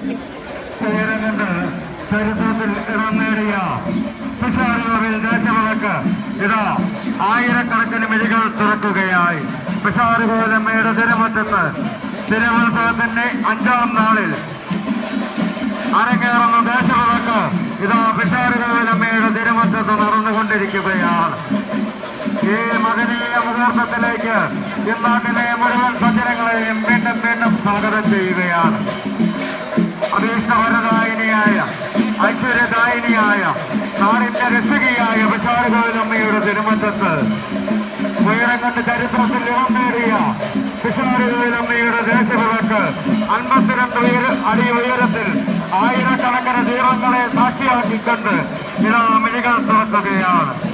പേരങ്ങണ്ട് ചരിത്രത്തിൽ ഇടം നേടിയ പിഷാറുകളിൽ ദേശവിളക്ക് ഇതാ ആയിരക്കണക്കിന് മിഴികൾ തുറക്കുകയായി പിഷാറുകോലമ്മയുടെ തിരുമുറ്റത്ത് തിരുവത്സവത്തിന്റെ അഞ്ചാം നാളിൽ അരങ്ങേറുന്ന ദേശവിളക്ക് ഇതാ പിഷാറുകോലമ്മയുടെ തിരുമുറ്റത്ത് നടന്നുകൊണ്ടിരിക്കുകയാണ് ഈ മകനീയ മുഹൂർത്തത്തിലേക്ക് ഇന്നാട്ടിലെ മുഴുവൻ സജ്ജനങ്ങളെയും വീണ്ടും വീണ്ടും സ്വാഗതം ചെയ്യുകയാണ് അഭീഷ്ടവരദായിനിയായ ഐശ്വര്യദായിനിയായ നാടിന്റെ രക്ഷകിയായ പിഷാരുകോവിലമ്മയുടെ തിരുമറ്റത്ത് ഉയരം കണ്ട് ചരിത്രത്തിൽ ഇടം നേടിയ പിഷാരുകോവിലമ്മയുടെ ദേശവിളക്ക് അൻപത്തിരണ്ട് ഉയര അടി ഉയരത്തിൽ ആയിരക്കണക്കിന് ദീപങ്ങളെ സാക്ഷിയാക്കിക്കൊണ്ട് ഇതാ മിഴികൾ തുറക്കുകയാണ്